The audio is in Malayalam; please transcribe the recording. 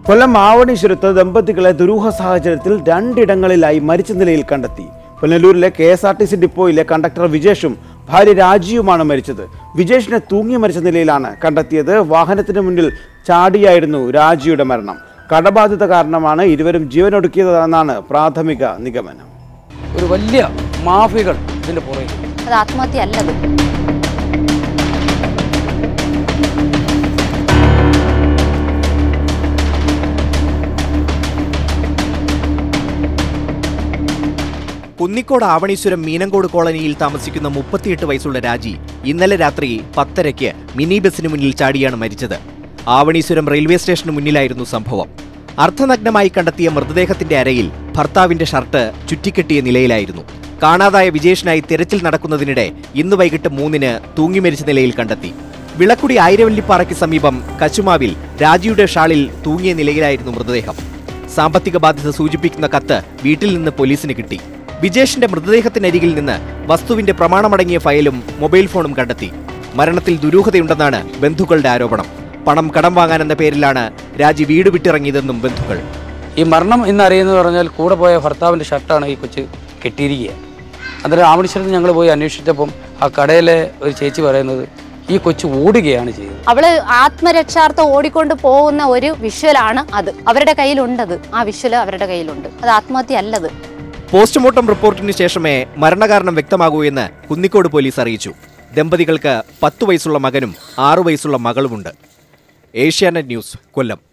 കൊല്ലം ആവണീശ്വരത്ത് ദമ്പതികളെ ദുരൂഹ സാഹചര്യത്തിൽ രണ്ടിടങ്ങളിലായി മരിച്ച നിലയിൽ കണ്ടെത്തി പുനലൂരിലെ K S R T C ഡിപ്പോയിലെ കണ്ടക്ടർ വിജേഷും ഭാര്യ രാജിയുമാണ് മരിച്ചത് വിജേഷിനെ തൂങ്ങി മരിച്ച നിലയിലാണ് കണ്ടെത്തിയത് വാഹനത്തിന് മുന്നിൽ ചാടിയായിരുന്നു രാജിയുടെ മരണം കടബാധ്യത കാരണമാണ് ഇരുവരും ജീവനൊടുക്കിയതെന്നാണ് പ്രാഥമിക നിഗമനം ഒരു വലിയ മാഫികൾ ഇതിന്റെ പുറകിൽ അത് ആത്മഹത്യ അല്ലത് കുന്നിക്കോട് ആവണീശ്വരം മീനങ്കോട് കോളനിയിൽ താമസിക്കുന്ന മുപ്പത്തിയെട്ട് വയസ്സുള്ള രാജി ഇന്നലെ രാത്രി പത്തരയ്ക്ക് മിനി ബസിന് മുന്നിൽ ചാടിയാണ് മരിച്ചത് ആവണീശ്വരം റെയിൽവേ സ്റ്റേഷന് മുന്നിലായിരുന്നു സംഭവം അർദ്ധനഗ്നമായി കണ്ടെത്തിയ മൃതദേഹത്തിന്റെ അരയിൽ ഭർത്താവിന്റെ ഷർട്ട് ചുറ്റിക്കെട്ടിയ നിലയിലായിരുന്നു കാണാതായ വിജേഷിനായി തിരച്ചിൽ നടക്കുന്നതിനിടെ ഇന്ന് വൈകിട്ട് മൂന്നിന് തൂങ്ങിമരിച്ച നിലയിൽ കണ്ടെത്തി വിളക്കുടി ആയിരവല്ലിപ്പാറയ്ക്ക് സമീപം കശുമാവിൽ രാജിയുടെ ഷാളിൽ തൂങ്ങിയ നിലയിലായിരുന്നു മൃതദേഹം സാമ്പത്തിക ബാധ്യത സൂചിപ്പിക്കുന്ന കത്ത് വീട്ടിൽ നിന്ന് പോലീസിന് കിട്ടി വിജേഷിന്റെ മൃതദേഹത്തിനരികിൽ നിന്ന് വസ്തുവിന്റെ പ്രമാണമടങ്ങിയ ഫയലും മൊബൈൽ ഫോണും കണ്ടെത്തി മരണത്തിൽ ദുരൂഹതയുണ്ടെന്നാണ് ബന്ധുക്കളുടെ ആരോപണം പണം കടം വാങ്ങാനെന്ന പേരിലാണ് രാജി വീട് വിട്ടിറങ്ങിയതെന്നും ബന്ധുക്കൾ ഈ മരണം ഇന്ന് അറിയുന്നത് പറഞ്ഞാൽ കൂടെ പോയ ഭർത്താവിന്റെ ഷർട്ടാണ് ഈ കൊച്ച് കെട്ടിയിരിക്കുക അന്നേരം ആവണിശ്വരത്ത് ഞങ്ങൾ പോയി അന്വേഷിച്ചപ്പം ആ കടയിലെ ഒരു ചേച്ചി പറയുന്നത് ഈ കൊച്ചു ഓടുകയാണ് ചെയ്തത് അവള് ആത്മരക്ഷാർത്ഥം ഓടിക്കൊണ്ട് പോകുന്ന ഒരു വിഷ്വലാണ് അത് അവരുടെ കയ്യിലുണ്ടത് ആ വിഷ്വൽ അവരുടെ കയ്യിലുണ്ട് അത് ആത്മഹത്യ അല്ലത് പോസ്റ്റ്മോർട്ടം റിപ്പോർട്ടിന് ശേഷമേ മരണകാരണം വ്യക്തമാകൂ എന്ന് കുന്നിക്കോട് പോലീസ് അറിയിച്ചു ദമ്പതികൾക്ക് പത്തു വയസ്സുള്ള മകനും ആറു വയസ്സുള്ള മകളുമുണ്ട് ഏഷ്യാനെറ്റ് ന്യൂസ് കൊല്ലം